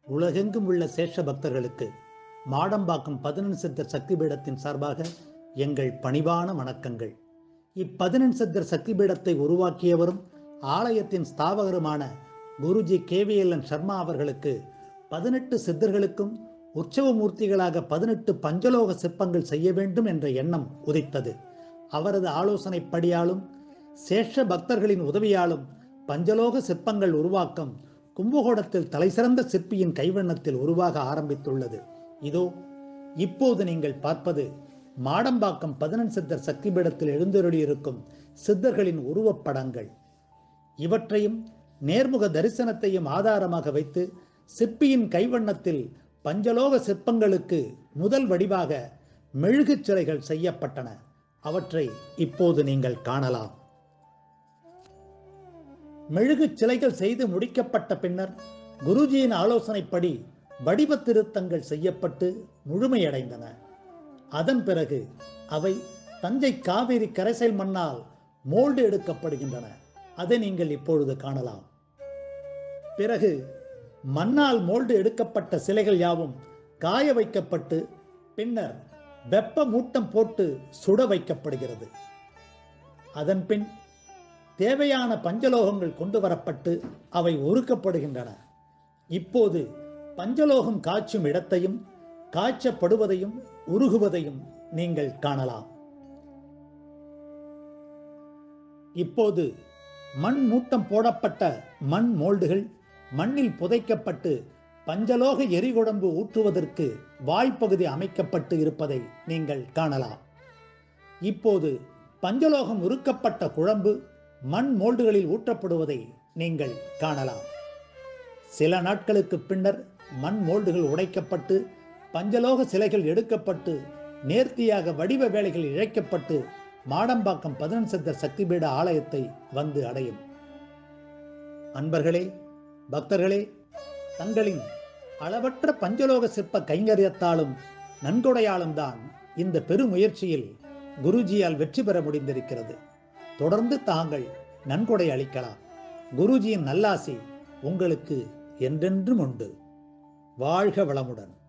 உலகெங்கும் உள்ள சேஷ பக்தர்களுக்கு மாடம்பாக்கம் பதினெண் சித்தர் சக்தி பீடத்தின் சார்பாக எங்கள் பணிவான வணக்கங்கள் இப்பதினெண் சித்தர் சக்தி பீடத்தை உருவாக்கியவரும் ஆலயத்தின் ஸ்தாபகருமான குருஜி கேவிஎல்என் சர்மா அவர்களுக்கு பதினெட்டு சித்தர்களுக்கும் உற்சவ மூர்த்திகளாக பதினெட்டு பஞ்சலோக சிற்பங்கள் செய்ய வேண்டும் என்ற எண்ணம் உதித்தது அவரது ஆலோசனைப்படியாலும் சேஷ பக்தர்களின் உதவியாலும் பஞ்சலோக சிற்பங்கள் உருவாக்கம் கும்பகோணத்தில் தலைசிறந்த சிற்பியின் கைவண்ணத்தில் உருவாக ஆரம்பித்துள்ளது இதோ இப்போது நீங்கள் பார்ப்பது மாடம்பாக்கம் பதினெண் சித்தர் சக்தி பீடத்தில் எழுந்தருளியிருக்கும் சித்தர்களின் உருவப்படங்கள் இவற்றையும் நேர்முக தரிசனத்தையும் ஆதாரமாக வைத்து சிற்பியின் கைவண்ணத்தில் பஞ்சலோக சிற்பங்களுக்கு முதல் வடிவாக மெழுகுச் சிலைகள் செய்யப்பட்டன அவற்றை இப்போது நீங்கள் காணலாம் மெழுகுச் சிலைகள் செய்து முடிக்கப்பட்ட பின்னர் குருஜியின் ஆலோசனைப்படி வடிவ திருத்தங்கள் செய்யப்பட்டு முழுமையடைந்தன அதன் பிறகு அவை தஞ்சை காவிரி கரைசல் மண்ணால் மோல்டு எடுக்கப்படுகின்றன அதை நீங்கள் இப்பொழுது காணலாம் பிறகு மண்ணால் மோல்டு எடுக்கப்பட்ட சிலைகள் யாவும் காய வைக்கப்பட்டு பின்னர் வெப்ப மூட்டம் போட்டு சுட வைக்கப்படுகிறது அதன் பின் தேவையான பஞ்சலோகங்கள் கொண்டு வரப்பட்டு அவை உருக்கப்படுகின்றன இப்போது பஞ்சலோகம் காய்ச்சும் இடத்தையும் காய்ச்சப்படுவதையும் உருகுவதையும் நீங்கள் காணலாம் இப்போது மண் மூட்டம் போடப்பட்ட மண் மோல்டுகள் மண்ணில் புதைக்கப்பட்டு பஞ்சலோக எரிகுடம்பு ஊற்றுவதற்கு வாய்ப்பகுதி அமைக்கப்பட்டு இருப்பதை நீங்கள் காணலாம் இப்போது பஞ்சலோகம் உருக்கப்பட்ட குழம்பு மண் மோல்டுகளில் ஊற்றப்படுவதை நீங்கள் காணலாம் சில நாட்களுக்கு பின்னர் மண் மோல்டுகள் உடைக்கப்பட்டு பஞ்சலோக சிலைகள் எடுக்கப்பட்டு நேர்த்தியாக வடிவ வேலைகள் இழைக்கப்பட்டு மாடம்பாக்கம் பதினெண் சித்தர் சக்திபீட ஆலயத்தை வந்து அடையும் அன்பர்களே பக்தர்களே தங்களின் அளவற்ற பஞ்சலோக சிற்ப கைங்கரியத்தாலும் நன்கொடையாலும் தான் இந்த பெருமுயற்சியில் குருஜியால் வெற்றி பெற முடிந்திருக்கிறது தொடர்ந்து தாங்கள் நன்கொடை அளிக்கலாம் குருஜியின் நல்லாசி உங்களுக்கு என்றென்றும் உண்டு வாழ்க வளமுடன்